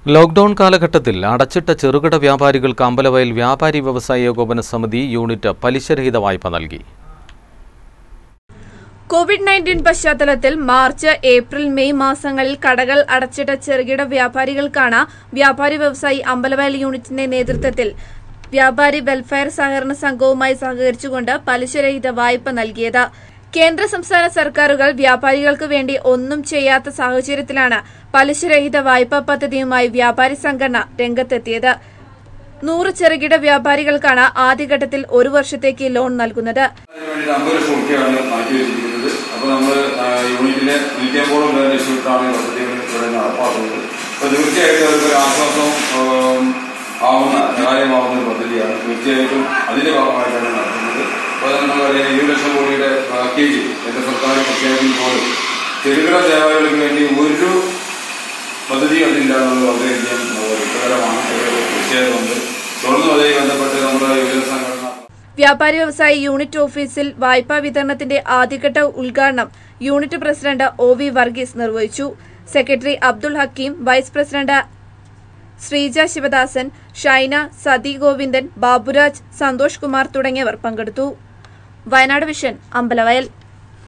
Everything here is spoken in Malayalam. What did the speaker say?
ലോക്ഡൌൺ കാലഘട്ടത്തിൽ അടച്ചിട്ട ചെറുകിട വ്യാപാരികൾക്ക് അമ്പലവയൽ വ്യാപാരി വ്യവസായ ഏകോപന സമിതി യൂണിറ്റ് പലിശരഹിത വായ്പ നൽകി കോവിഡ് നയൻറ്റീൻ പശ്ചാത്തലത്തിൽ മാർച്ച് ഏപ്രിൽ മെയ് മാസങ്ങളിൽ കടകൾ അടച്ചിട്ട ചെറുകിട വ്യാപാരികൾക്കാണ് വ്യാപാരി വ്യവസായി അമ്പലവയൽ യൂണിറ്റിന്റെ നേതൃത്വത്തിൽ വ്യാപാരി വെൽഫെയർ സഹകരണ സംഘവുമായി സഹകരിച്ചുകൊണ്ട് പലിശരഹിത വായ്പ നൽകിയത് കേന്ദ്ര സംസ്ഥാന സർക്കാരുകൾ വ്യാപാരികൾക്ക് വേണ്ടി ഒന്നും ചെയ്യാത്ത സാഹചര്യത്തിലാണ് പലിശരഹിത വായ്പാ പദ്ധതിയുമായി വ്യാപാരി സംഘടന രംഗത്തെത്തിയത് നൂറ് ചെറുകിട വ്യാപാരികൾക്കാണ് ആദ്യഘട്ടത്തിൽ ഒരു വർഷത്തേക്ക് ലോൺ നൽകുന്നത് അതിന് വേണ്ടിയിട്ട് അമ്പത് ലക്ഷം റുപ്യയാണ് മാറ്റി വെച്ചിരിക്കുന്നത് അപ്പോൾ നമ്മൾ യൂണിറ്റിലെ നൂറ്റിയമ്പോളം പേരെ ലക്ഷ്യമിട്ടാണ് ഈ പദ്ധതികൾ ഇവിടെ നടപ്പാക്കുന്നത് അപ്പോൾ തീർച്ചയായിട്ടും അതൊരു ആശ്വാസം ആം, ആവുന്ന സഹായമാവുന്ന ഒരു പദ്ധതിയാണ് തീർച്ചയായിട്ടും അതിന്റെ ഭാഗമായിട്ടാണ് നടത്തുന്നത് അപ്പോൾ നമുക്കറിയാം ഏഴ് ലക്ഷം കോടിയുടെ പാക്കേജ് കേന്ദ്ര സർക്കാർ പ്രഖ്യാപിക്കുമ്പോൾ ചെറുകിട വ്യാപാരികൾക്ക് വേണ്ടി ഒരു പദ്ധതി അതില്ല എന്നുള്ളത് വളരെയധികം വ്യക്തകരമാണ് അതിൽ തീർച്ചയായിട്ടും തുടർന്നും അതുമായി ബന്ധപ്പെട്ട് നമ്മുടെ യുവജന സംഘടന വ്യാപാരി വ്യവസായി യൂണിറ്റ് ഓഫീസിൽ വായ്പാ വിതരണത്തിന്റെ ആദ്യഘട്ട ഉദ്ഘാടനം യൂണിറ്റ് പ്രസിഡന്റ് ഒ വി വർഗീസ് നിർവഹിച്ചു secretary Abdul Hakeem vice president Sreeja Sivadasan Shaina Sathi Govindan Baburaj Santhosh Kumar തുടങ്ങിയവർ പങ്കെടുത്തു വയനാട് വിഷൻ അമ്പലവയൽ